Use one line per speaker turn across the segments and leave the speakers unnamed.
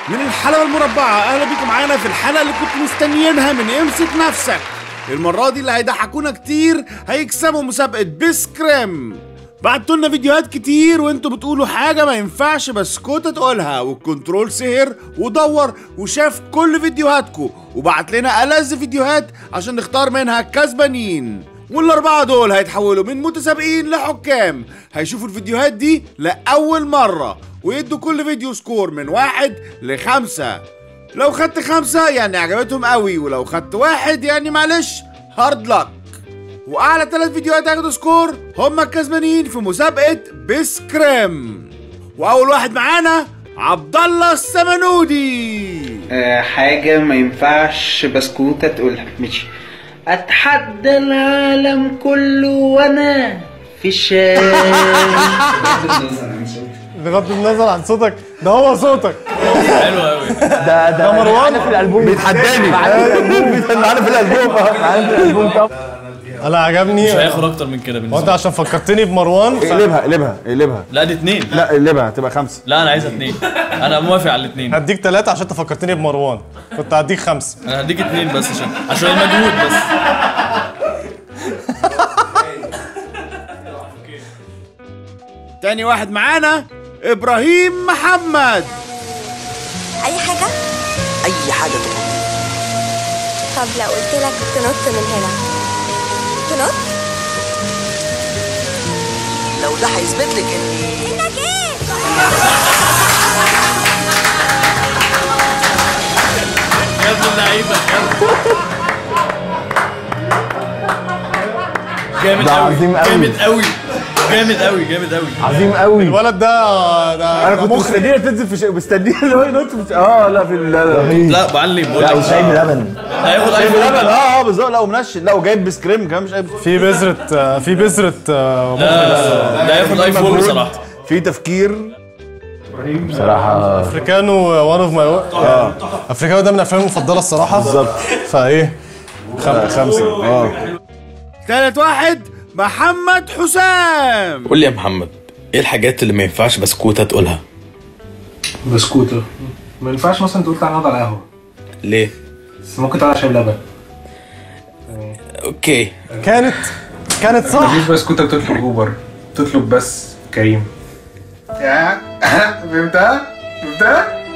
من الحلقة المربعة أهلا بيكم معانا في الحلقة اللي كنتوا مستنيينها من امسك نفسك المرة دي اللي هيضحكونا كتير هيكسبوا مسابقة بيس كريم بعتوا لنا فيديوهات كتير وانتوا بتقولوا حاجة ما ينفعش بسكوتة تقولها والكنترول سهر ودور وشاف كل فيديوهاتكم وبعت لنا ألذ فيديوهات عشان نختار منها الكسبانين والأربعة دول هيتحولوا من متسابقين لحكام هيشوفوا الفيديوهات دي لأول مرة ويدوا كل فيديو سكور من واحد لخمسة لو خدت خمسة يعني عجبتهم قوي ولو خدت واحد يعني معلش هارد لك واعلى ثلاث فيديوهات هياخدوا سكور هم الكسبانين في مسابقه بيس كريم واول واحد معانا عبد الله السمنودي
آه، حاجة ما ينفعش بسكوتة تقولها ماشي أتحدى العالم كله وأنا في الشارع
بغض النظر عن صوتك ده هو صوتك
حلو قوي
ده ده
مروان
في الالبوم
بيتحداني
معانا في الالبوم معانا في الالبوم طب
انا عجبني
مش هياخد اكتر من كده
وانت
بالنسبه لي.
عشان فكرتني بمروان ف-
اقلبها اقلبها اقلبها
لا دي اتنين
لا اقلبها هتبقى خمسة
لا انا عايز اتنين انا موافق على الاتنين
هديك ثلاثة عشان انت فكرتني بمروان كنت هديك خمسة
انا هديك اتنين بس عشان عشان المجهود بس
تاني واحد معانا ابراهيم محمد
اي حاجه
اي حاجه تقول
طب لو قلت لك تنط من هنا تنط
لو ده هيثبت لك اني
انك ايه
يا ابن اللعيبه جامد
ده
قوي
عظيم قوي.
جامد قوي جامد قوي جامد قوي
عظيم قوي
الولد ده ده
انا كنت مستنيها تنزل في شيء مستنيها اللي هو ينط في شيء اه لا في ال- لا لا
لا معلم بقول
لا
لك
وشاي بلبن
هياخد
شايف
ايفون
لبن اه اه بالظبط لا ومنشن لا وجايب بسكريم كمان مش اي
في بذرة آه، في بذرة آه،
ده هياخد ايفون بصراحه
في تفكير
بصراحه
افريكانو وان اوف ماي افريكانو ده من افلامي المفضلة الصراحة بالظبط فايه خم- خمسة
اه
تالت واحد محمد حسام
قول لي يا محمد ايه الحاجات اللي ما ينفعش بسكوتة تقولها
بسكوتة ما ينفعش مثلا تقول تعالى نقعد على القهوة
ليه
بس ممكن تعالى شاي بلبن
اوكي
كانت كانت صح
مفيش بسكوتة بتطلب اوبر تطلب بس كريم يا فهمتها؟ فهمتها؟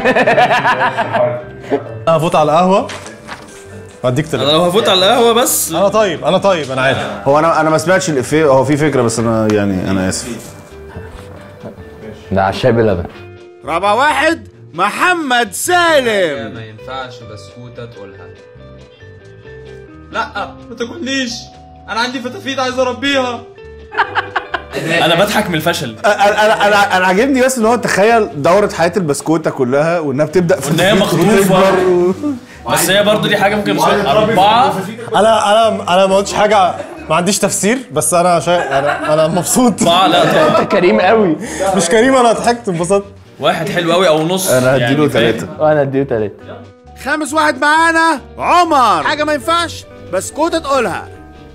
انا هفوت على القهوة واديك
انا
ثلاثة
لو هفوت على القهوه بس
انا طيب انا طيب انا عارف
هو انا انا ما سمعتش الافيه هو في فكره بس انا يعني انا اسف
ده على الشاي بلبن
رابع واحد محمد سالم
ما ينفعش بسكوتة تقولها لا ما تاكلنيش انا عندي فتافيت عايز اربيها
انا بضحك من الفشل
انا انا انا انا عاجبني بس ان هو تخيل دوره حياه البسكوته كلها وانها بتبدا في
وان هي
التفكير
مخطوفه
وتكبر.
بس هي برضو دي حاجه ممكن اربعه
انا انا انا ما قلتش حاجة ما عنديش تفسير بس انا شا... انا انا مبسوط
اربعه لا طبعا
انت كريم قوي
مش كريم انا ضحكت انبسطت
واحد حلو قوي او نص
انا هديله
يعني فاهم؟
ثلاثه
وانا اديله ثلاثه
خامس واحد معانا عمر حاجه ما ينفعش بسكوتة تقولها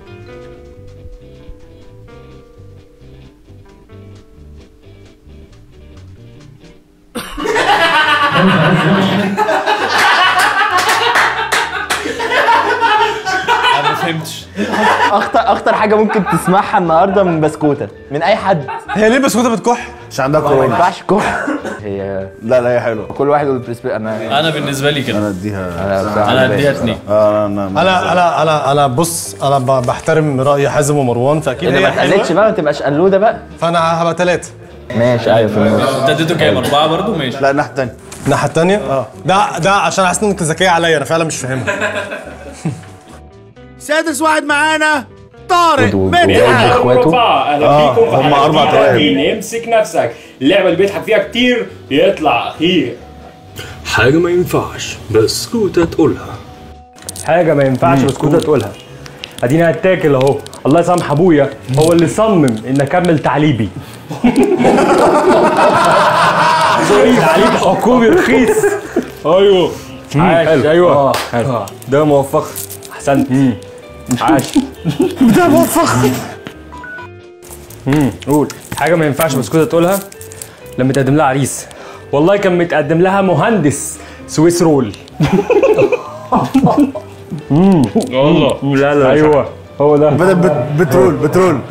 انا ما فهمتش
اخطر اخطر حاجه ممكن تسمعها النهارده من بسكوته من اي حد
هي ليه بسكوتة بتكح؟
مش عندها
ما
كورونا
ينفعش كح هي
لا لا هي حلوه
كل واحد يقول بريسبي انا
انا بالنسبه لي كده
انا اديها
انا بصراحة
انا
بالي.
هديها اتنين
اه انا انا
انا انا انا انا بص انا ب- بحترم راي حازم ومروان فاكيد
اللي ما
هي
تقلدش
حلوه
بقى ما تبقاش قلوده بقى
فانا هبقى ثلاثه
ماشي ايوه في النص
انت اديته كام اربعه برضو ماشي
لا الناحيه الثانيه
الناحيه الثانيه اه ده ده عشان حاسس انك ذكيه عليا انا فعلا مش فاهمها
سادس واحد معانا طارق
ودو-
مدحت
اخواته
اهلا
آه،
بيكم في
هم
حلقة
أربع
جديدة
توائم.
من امسك نفسك اللعبه اللي بيضحك فيها كتير يطلع اخير
حاجة ما ينفعش بسكوتة تقولها
حاجه ما ينفعش بسكوتة تقولها ادينا هتاكل اهو الله يسامح ابويا هو اللي صمم ان اكمل تعليبي سوري تعليب حكومي رخيص ايوه عاش ايوه حلو. ده موفق احسنت عاش ده موفق قول حاجه ما ينفعش بسكوتة تقولها لما تقدم لها عريس والله كان متقدم لها مهندس سويس رول امم
والله
لا لا ايوه هو ده
بدل بت- بترول بترول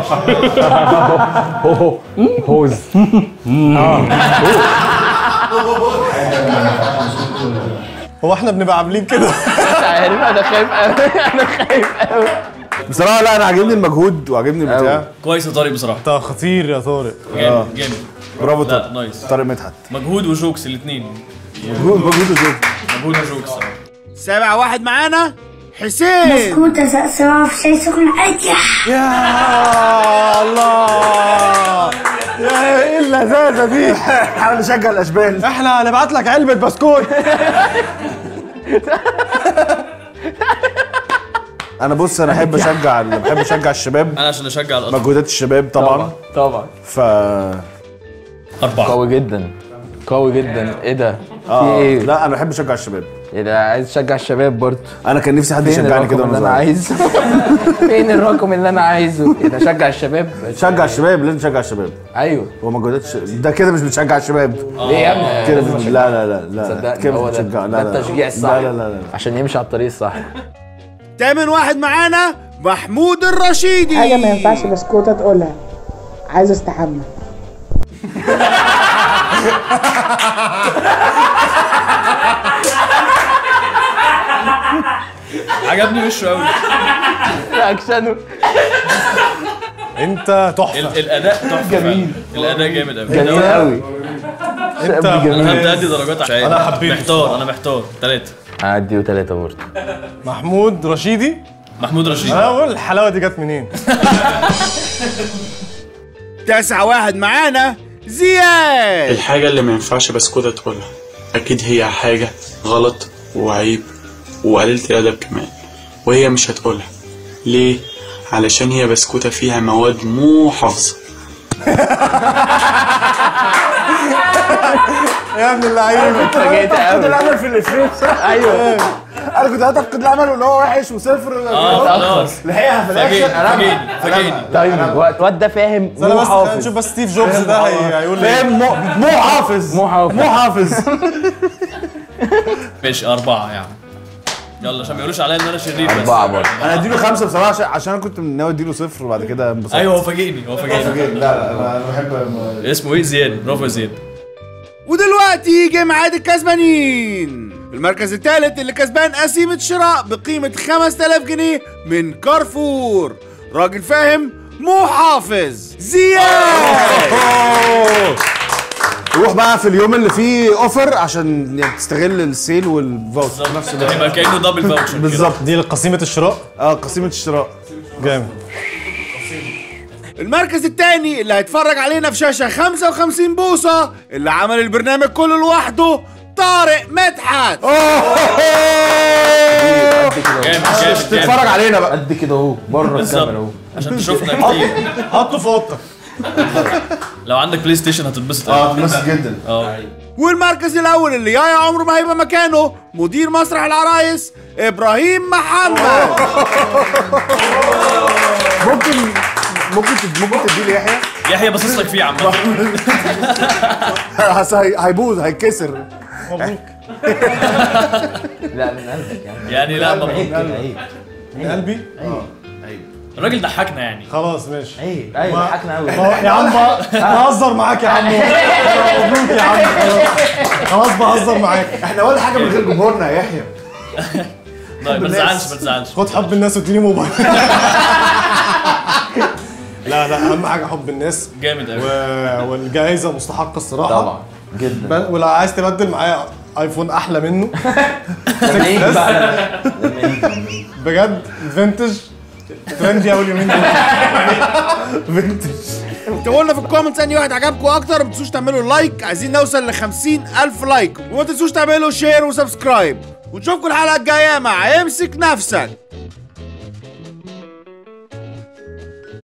هو هوز اه
هو احنا بنبقى عاملين كده
مش عارف انا خايف قوي انا خايف قوي
بصراحه لا انا عاجبني المجهود وعاجبني البتاع
كويس يا طارق بصراحه
انت خطير يا طارق
جامد جامد
برافو
لا
طارق
نايس
طارق مدحت
مجهود وجوكس الاثنين
مجهود مجهود وجهد.
مجهود وجوكس
سابع واحد معانا حسين
بسكوتة زقزقة في شاي سخن أجح
يا الله يا ايه اللذاذه دي حاول نشجع الاشبال
احنا هنبعت لك علبه بسكوت
انا بص انا احب اشجع بحب اشجع الشباب
انا عشان اشجع الاطفال
مجهودات الشباب طبعا
طبعا
ف
اربعه
قوي جدا قوي جدا ايه ده؟ في
اه
ايه؟
لا انا بحب اشجع الشباب
ايه ده عايز اشجع الشباب برضه
انا كان نفسي حد
فين
يشجعني كده
الرقم
وانا
اللي انا
صغير
عايزه؟ فين الرقم اللي انا عايزه؟ ايه ده اشجع الشباب؟
شجع الشباب لازم نشجع الشباب
ايوه
هو مجهودات الشباب ده كده مش بتشجع الشباب
ليه يا ابني؟
كده
لازم
مش
أشجع.
لا لا لا لا
صدقني
كده
هو
مش
ده
بتشجع
ده
لا لا
التشجيع الصح
لا لا لا لا
عشان يمشي على الطريق الصح
تامن واحد معانا محمود الرشيدي
حاجة ما ينفعش بسكوتة تقولها عايز استحمى
عجبني وشه قوي
رياكشنه
انت تحفه
ال- الاداء تحفه
جميل.
فعلا. الاداء جامد قوي
جميل قوي
انت
انا هبدا ادي درجات عشان
أنا حبيته
محتار انا محتار ثلاثه
هديه ثلاثة برضه
محمود رشيدي
محمود رشيد
انا بقول الحلاوه دي جت منين
تاسع واحد معانا زياد
الحاجة اللي ما ينفعش بسكوتة تقولها أكيد هي حاجة غلط وعيب وقليلة الأدب كمان وهي مش هتقولها ليه؟ علشان هي بسكوتة فيها مواد مو حافظة
يا ابن اللعيبه
اتفاجئت قوي
العمل في الافيه
ايوه
انا كنت هتفقد العمل واللي هو وحش وصفر
اه خلاص
لحقها في
فاجئني
الاخر
فاجئني فاجئني
تايمنج وقت الواد ده فاهم
انا
مو
بس
حافظ
نشوف بس ستيف جوبز ده هي- هيقول لي
فاهم مو مو حافظ
مو حافظ
مو حافظ
ماشي اربعه يعني يلا عشان ما يقولوش عليا ان انا شرير بس
أربعة برضه
انا اديله خمسه بصراحه عشان عشان انا كنت ناوي اديله صفر وبعد كده انبسطت
ايوه هو فاجئني هو
لا
فاجئني
لا انا أنا بحب
اسمه ايه زياد برافو يا زياد
ودلوقتي جه ميعاد الكسبانين المركز الثالث اللي كسبان قسيمة شراء بقيمة 5000 جنيه من كارفور راجل فاهم مو حافظ زياد
روح بقى في اليوم اللي فيه اوفر عشان يعني تستغل السيل والفاوتشر في نفس الوقت
يبقى كانه دبل فاوتشر كده.
بالظبط
دي قسيمه الشراء
اه قسيمه الشراء
جامد
المركز الثاني اللي هيتفرج علينا في شاشة 55 بوصة اللي عمل البرنامج كله لوحده طارق مدحت
جامد جامد جامد
تتفرج علينا بقى
قد كده اهو بره
بالظبط
الكاميرا اهو
عشان تشوفنا كتير
حطه في اوضتك
لو عندك بلاي ستيشن هتتبسط
اه
قوي.
اتبسط جدا
اه
والمركز الاول اللي يايا عمره ما هيبقى مكانه مدير مسرح العرايس ابراهيم محمد
ممكن ممكن تد- ممكن تدي لي يحيى
يحيى باصص لك فيه عامة
أصل هي- هيبوظ هيتكسر
لا من قلبك يعني
يعني لا مبروك
عيب كده عيب
من قلبي
الراجل ضحكنا يعني
خلاص ماشي
عيب ايوه
ما-
ضحكنا قوي
ما- يا عم بقى- بهزر معاك يا عم مبروك يا عم خلاص. خلاص بهزر معاك
احنا ولا حاجه من غير جمهورنا يا يحيى
طيب ما تزعلش ما تزعلش
خد حب الناس واديني موبايل لا لا اهم حاجه حب الناس
جامد قوي
و... والجائزه مستحقه الصراحه
طبعا جدا
ب- ولو عايز تبدل معايا ايفون احلى منه
لما يجي
بس.
بقى لما يجي
بجد فينتج ترندي قوي اليومين دول
اكتبوا لنا في الكومنتس انهي واحد عجبكم اكتر ما تنسوش تعملوا لايك عايزين نوصل ل 50000 لايك وما تنسوش تعملوا شير وسبسكرايب ونشوفكم الحلقه الجايه مع امسك نفسك